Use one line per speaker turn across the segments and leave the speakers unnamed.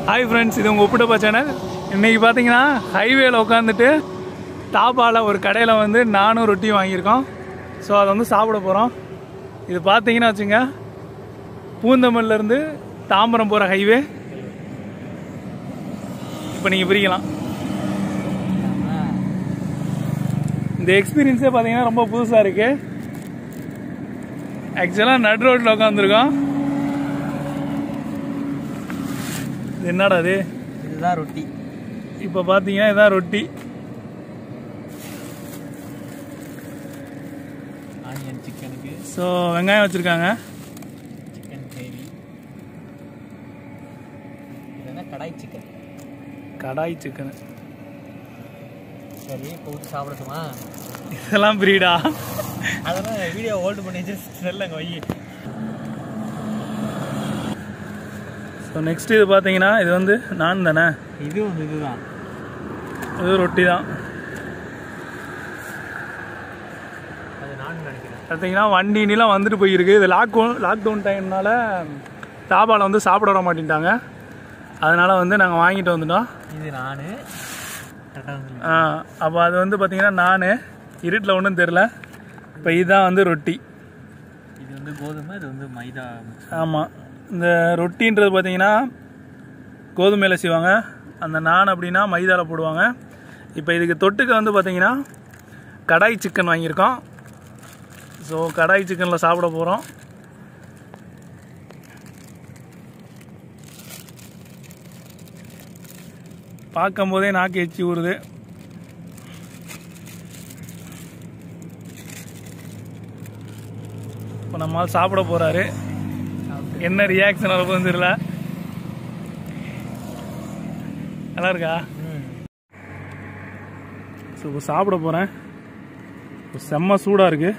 hi friends இது உங்கள் ஒப்பிட்டப்பா channel இன்றைக்கி பார்த்தீங்கன்னா ஹைவேல உட்காந்துட்டு தாபாவில் ஒரு கடையில் வந்து நானும் ரொட்டி வாங்கியிருக்கோம் ஸோ அதை வந்து சாப்பிட போகிறோம் இது பார்த்தீங்கன்னா வச்சுங்க பூந்தமல்லிருந்து தாம்பரம் போகிற ஹைவே இப்போ நீங்கள் பிரிக்கலாம் இந்த எக்ஸ்பீரியன்ஸே பார்த்தீங்கன்னா ரொம்ப புதுசாக இருக்குது ஆக்சுவலாக நட் ரோட்டில் உட்காந்துருக்கோம் இது என்னடா அது
இதுதான் ரொட்டி
இப்போ பார்த்தீங்கன்னா இதான் ரொட்டி
ஆனியன் சிக்கனுக்கு
ஸோ வெங்காயம் வச்சுருக்காங்க
சிக்கன் கிரேவி இது கடாய் சிக்கன்
கடாய் சிக்கன்
சரி போட்டு சாப்பிடட்டுமா
இதெல்லாம் பிரீடா
அதெல்லாம் வீடியோ ஹோல்டு பண்ணி வச்சு செல்லங்க வை
ஸோ நெக்ஸ்ட் இது பார்த்தீங்கன்னா இது வந்து நான் தானே
இதுவும் இதுதான்
இது ரொட்டி தான்
அது நான் நினைக்கிறேன்
பார்த்தீங்கன்னா வண்டி நீலாம் வந்துட்டு போயிருக்கு இது லாக்டவுன் லாக்டவுன் டைம்னால தாபாவில் வந்து சாப்பிட விட மாட்டேன்ட்டாங்க அதனால் வந்து நாங்கள் வாங்கிட்டு வந்துட்டோம்
இது நான் கரெக்டாக
அப்போ அது வந்து பார்த்தீங்கன்னா நான் இருட்டில் ஒன்றும் தெரில இப்போ இதுதான் வந்து ரொட்டி
இது வந்து கோதுமை இது வந்து மைதா
ஆமாம் இந்த ரொட்டின்றது பார்த்தீங்கன்னா கோதுமையில் செய்வாங்க அந்த நான் அப்படின்னா மைதாவில் போடுவாங்க இப்போ இதுக்கு தொட்டுக்க வந்து பார்த்தீங்கன்னா கடாய் சிக்கன் வாங்கியிருக்கோம் ஸோ கடாய் சிக்கனில் சாப்பிட போகிறோம் பார்க்கும் போதே நாக்கு எச்சி ஊறுது இப்போ நம்மால் சாப்பிட போகிறாரு என்ன ரியாக்ஷன் வரப்போன்னு தெரியல நல்லா இருக்கா ஸோ இப்போ சாப்பிட போகிறேன் இப்போ செம்ம சூடாக இருக்கு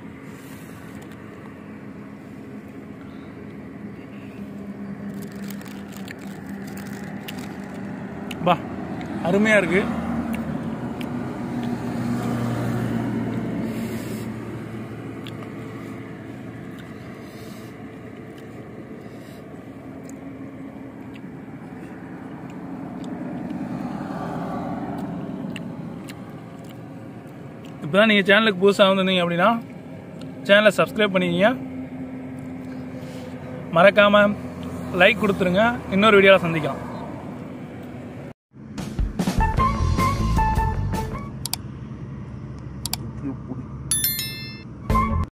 பா அருமையாக இருக்கு இப்போ தான் நீங்கள் சேனலுக்கு புதுசாக வந்திருந்தீங்க அப்படின்னா சேனலை சப்ஸ்கிரைப் பண்ணிக்கிங்க மறக்காமல் லைக் கொடுத்துருங்க இன்னொரு வீடியோவில் சந்திக்கலாம்